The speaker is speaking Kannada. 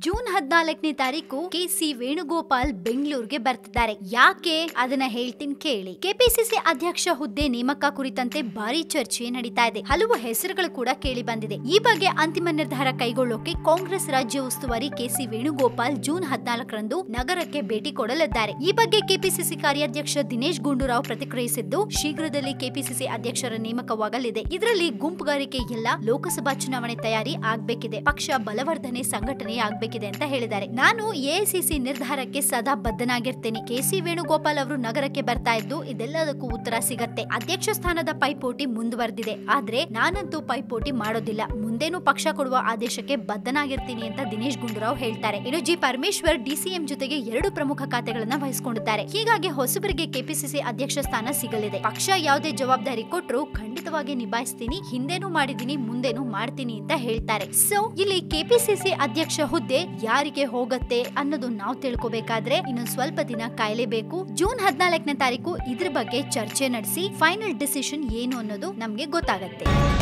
ಜೂನ್ ಹದಿನಾಲ್ಕನೇ ತಾರೀಕು ಕೆಸಿ ವೇಣುಗೋಪಾಲ್ ಬೆಂಗಳೂರಿಗೆ ಬರ್ತಿದ್ದಾರೆ ಯಾಕೆ ಅದನ್ನ ಹೇಳ್ತೀನಿ ಕೇಳಿ ಕೆಪಿಸಿಸಿ ಅಧ್ಯಕ್ಷ ಹುದ್ದೆ ನೇಮಕ ಕುರಿತಂತೆ ಭಾರಿ ಚರ್ಚೆ ನಡೀತಾ ಇದೆ ಹಲವು ಹೆಸರುಗಳು ಕೂಡ ಕೇಳಿ ಬಂದಿದೆ ಈ ಬಗ್ಗೆ ಅಂತಿಮ ನಿರ್ಧಾರ ಕೈಗೊಳ್ಳೋಕೆ ಕಾಂಗ್ರೆಸ್ ರಾಜ್ಯ ಉಸ್ತುವಾರಿ ಕೆಸಿ ವೇಣುಗೋಪಾಲ್ ಜೂನ್ ಹದಿನಾಲ್ಕರಂದು ನಗರಕ್ಕೆ ಭೇಟಿ ಕೊಡಲಿದ್ದಾರೆ ಈ ಬಗ್ಗೆ ಕೆಪಿಸಿಸಿ ಕಾರ್ಯಾಧ್ಯಕ್ಷ ದಿನೇಶ್ ಗುಂಡೂರಾವ್ ಪ್ರತಿಕ್ರಿಯಿಸಿದ್ದು ಶೀಘ್ರದಲ್ಲಿ ಕೆಪಿಸಿಸಿ ಅಧ್ಯಕ್ಷರ ನೇಮಕವಾಗಲಿದೆ ಇದರಲ್ಲಿ ಗುಂಪುಗಾರಿಕೆ ಎಲ್ಲ ಲೋಕಸಭಾ ಚುನಾವಣೆ ತಯಾರಿ ಆಗ್ಬೇಕಿದೆ ಪಕ್ಷ ಬಲವರ್ಧನೆ ಸಂಘಟನೆ ಆಗ್ಬೇಕಿದೆ ಅಂತ ಹೇಳಿದ್ದಾರೆ ನಾನು ಎಐಸಿಸಿ ನಿರ್ಧಾರಕ್ಕೆ ಸದಾ ಬದ್ಧನಾಗಿರ್ತೇನೆ ಕೆಸಿ ವೇಣುಗೋಪಾಲ್ ಅವರು ನಗರಕ್ಕೆ ಬರ್ತಾ ಇದ್ದು ಇದೆಲ್ಲದಕ್ಕೂ ಉತ್ತರ ಸಿಗತ್ತೆ ಅಧ್ಯಕ್ಷ ಸ್ಥಾನದ ಪೈಪೋಟಿ ಮುಂದುವರೆದಿದೆ ಆದ್ರೆ ನಾನಂತೂ ಪೈಪೋಟಿ ಮಾಡೋದಿಲ್ಲ ಮುಂದೇನು ಪಕ್ಷ ಕೊಡುವ ಆದೇಶಕ್ಕೆ ಬದ್ಧನಾಗಿರ್ತೀನಿ ಅಂತ ದಿನೇಶ್ ಗುಂಡೂರಾವ್ ಹೇಳ್ತಾರೆ ಇನ್ನು ಜಿ ಪರಮೇಶ್ವರ್ ಡಿಸಿಎಂ ಜೊತೆಗೆ ಎರಡು ಪ್ರಮುಖ ಖಾತೆಗಳನ್ನ ವಹಿಸಿಕೊಂಡಿದ್ದಾರೆ ಹೀಗಾಗಿ ಹೊಸಬರಿಗೆ ಕೆಪಿಸಿಸಿ ಅಧ್ಯಕ್ಷ ಸ್ಥಾನ ಸಿಗಲಿದೆ ಪಕ್ಷ ಯಾವುದೇ ಜವಾಬ್ದಾರಿ ಕೊಟ್ಟರು ಖಂಡಿತವಾಗಿ ನಿಭಾಯಿಸ್ತೀನಿ ಹಿಂದೆನೂ ಮಾಡಿದೀನಿ ಮುಂದೆನೂ ಮಾಡ್ತೀನಿ ಅಂತ ಹೇಳ್ತಾರೆ ಸೊ ಇಲ್ಲಿ ಕೆಪಿಸಿಸಿ ಅಧ್ಯಕ್ಷ ಹುದ್ದೆ ಯಾರಿಗೆ ಹೋಗತ್ತೆ ಅನ್ನೋದು ನಾವು ತಿಳ್ಕೊಬೇಕಾದ್ರೆ ಇನ್ನೊಂದು ಸ್ವಲ್ಪ ದಿನ ಕಾಯಲೇಬೇಕು ಜೂನ್ ಹದಿನಾಲ್ಕನೇ ತಾರೀಕು ಇದ್ರ ಬಗ್ಗೆ ಚರ್ಚೆ ನಡೆಸಿ ಫೈನಲ್ ಡಿಸಿಷನ್ ಏನು ಅನ್ನೋದು ನಮ್ಗೆ ಗೊತ್ತಾಗತ್ತೆ